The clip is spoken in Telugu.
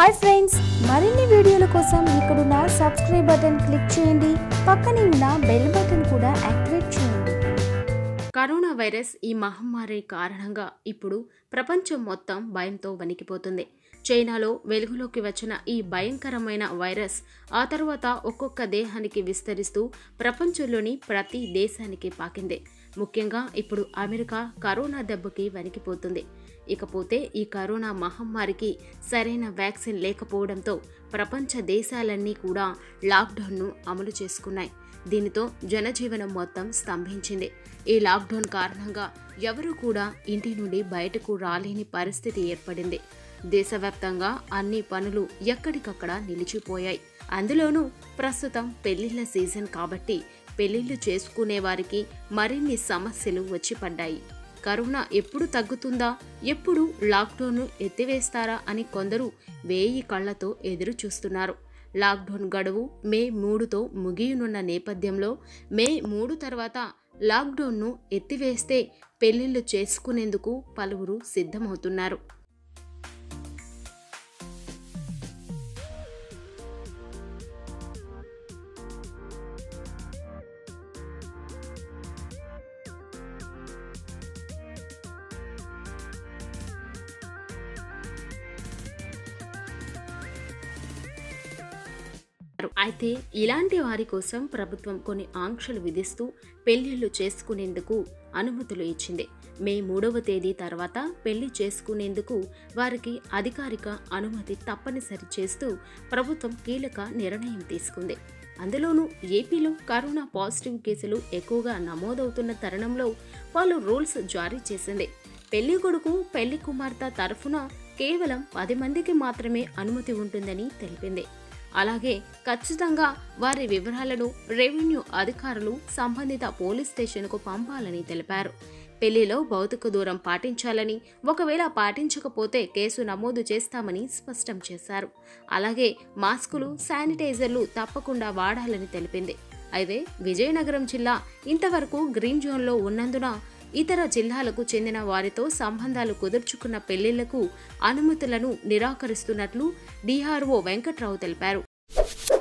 హాయ్ ఫ్రెండ్స్ మరిన్ని వీడియోల కోసం ఇక్కడున్న సబ్స్క్రైబ్ బటన్ క్లిక్ చేయండి పక్కనే ఉన్న బెల్ బటన్ కూడా యాక్టివేట్ చేయండి కరోనా వైరస్ ఈ మహమ్మారి కారణంగా ఇప్పుడు ప్రపంచం మొత్తం భయంతో వణికిపోతుంది చైనాలో వెలుగులోకి వచ్చిన ఈ భయంకరమైన వైరస్ ఆ తర్వాత ఒక్కొక్క దేహానికి విస్తరిస్తూ ప్రపంచంలోని ప్రతి దేశానికి పాకింది ముఖ్యంగా ఇప్పుడు అమెరికా కరోనా దెబ్బకి వణికిపోతుంది ఇకపోతే ఈ కరోనా మహమ్మారికి సరైన వ్యాక్సిన్ లేకపోవడంతో ప్రపంచ దేశాలన్నీ కూడా లాక్డౌన్ను అమలు చేసుకున్నాయి దీనితో జనజీవనం మొత్తం స్తంభించింది ఈ లాక్డౌన్ కారణంగా ఎవరు కూడా ఇంటి నుండి బయటకు రాలేని పరిస్థితి ఏర్పడింది దేశవ్యాప్తంగా అన్ని పనులు ఎక్కడికక్కడ నిలిచిపోయాయి అందులోనూ ప్రస్తుతం పెళ్లిళ్ల సీజన్ కాబట్టి పెళ్లిళ్లు చేసుకునే వారికి మరిన్ని సమస్యలు వచ్చి పడ్డాయి కరోనా ఎప్పుడు తగ్గుతుందా ఎప్పుడు లాక్డౌన్ను ఎత్తివేస్తారా అని కొందరు వేయి కళ్లతో ఎదురు చూస్తున్నారు లాక్డౌన్ గడువు మే మూడుతో ముగియనున్న నేపథ్యంలో మే మూడు తర్వాత లాక్డౌన్ను ఎత్తివేస్తే పెళ్లిళ్లు చేసుకునేందుకు పలువురు సిద్ధమవుతున్నారు అయితే ఇలాంటి వారి కోసం ప్రభుత్వం కొన్ని ఆంక్షలు విధిస్తూ పెళ్లిళ్లు చేసుకునేందుకు అనుమతులు ఇచ్చింది మే మూడవ తేదీ తర్వాత పెళ్లి చేసుకునేందుకు వారికి అధికారిక అనుమతి తప్పనిసరి చేస్తూ ప్రభుత్వం కీలక నిర్ణయం తీసుకుంది అందులోనూ ఏపీలో కరోనా పాజిటివ్ కేసులు ఎక్కువగా నమోదవుతున్న తరుణంలో పలు రూల్స్ జారీ చేసింది పెళ్లి కొడుకు పెళ్లి కుమార్తె తరఫున కేవలం పది మందికి మాత్రమే అనుమతి ఉంటుందని తెలిపింది అలాగే ఖచ్చితంగా వారి వివరాలను రెవెన్యూ అధికారులు సంబంధిత పోలీస్ స్టేషన్కు పంపాలని తెలిపారు పెళ్లిలో భౌతిక దూరం పాటించాలని ఒకవేళ పాటించకపోతే కేసు నమోదు చేస్తామని స్పష్టం చేశారు అలాగే మాస్కులు శానిటైజర్లు తప్పకుండా వాడాలని తెలిపింది అయితే విజయనగరం జిల్లా ఇంతవరకు గ్రీన్ జోన్లో ఉన్నందున ఇతర జిల్లాలకు చెందిన వారితో సంబంధాలు కుదుర్చుకున్న పెళ్లిళ్లకు అనుమతులను నిరాకరిస్తున్నట్లు డిఆర్ఓ వెంకట్రావు తెలిపారు